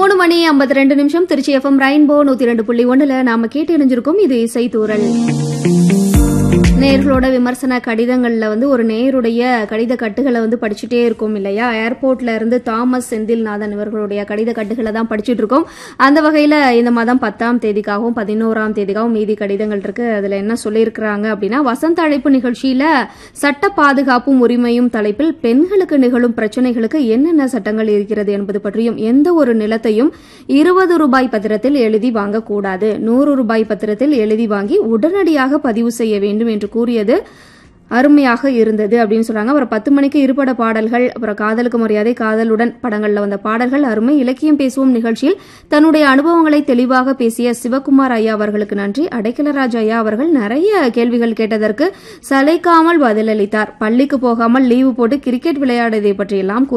மூணு மணி ஐம்பத்தி ரெண்டு நிமிஷம் திருச்சி எஃப்எம் ரெயின்போ நூத்தி ரெண்டு புள்ளி ஒண்ணுல நாம கேட்டு இணைஞ்சிருக்கோம் இது இசை தூரல் நேர்களோட விமர்சன கடிதங்கள்ல வந்து ஒரு நேருடைய கடித கட்டுகளை வந்து படிச்சுட்டே இருக்கோம் இல்லையா ஏர்போர்ட்ல இருந்து தாமஸ் செந்தில்நாதன் இவர்களுடைய கடித கட்டுகளை தான் படிச்சுட்டு இருக்கோம் அந்த வகையில இந்த மாதம் பத்தாம் தேதிக்காகவும் பதினோராம் தேதிக்காகவும் மீதி கடிதங்கள் இருக்கு அதுல என்ன சொல்லியிருக்கிறாங்க அப்படின்னா வசந்த அழைப்பு நிகழ்ச்சியில சட்ட பாதுகாப்பும் உரிமையும் தலைப்பில் பெண்களுக்கு நிகழும் பிரச்சனைகளுக்கு என்னென்ன சட்டங்கள் இருக்கிறது என்பது பற்றியும் எந்த ஒரு நிலத்தையும் இருபது ரூபாய் பத்திரத்தில் எழுதி வாங்கக்கூடாது நூறு ரூபாய் பத்திரத்தில் எழுதி வாங்கி உடனடியாக பதிவு செய்ய வேண்டும் என்று கூறியது அருமையாக இருந்தது அப்படின்னு சொல்றாங்க அப்புறம் பத்து மணிக்கு இருபட பாடல்கள் அப்புறம் காதலுக்கு மரியாதை காதலுடன் படங்கள்ல வந்த பாடல்கள் அருமை இலக்கியம் பேசுவோம் நிகழ்ச்சியில் தன்னுடைய அனுபவங்களை தெளிவாக பேசிய சிவகுமார் ஐயா அவர்களுக்கு நன்றி அடைக்கலராஜ் ஐயா அவர்கள் நிறைய கேள்விகள் கேட்டதற்கு சளைக்காமல் பதிலளித்தார் பள்ளிக்கு போகாமல் லீவு போட்டு கிரிக்கெட் விளையாடியதை பற்றியெல்லாம்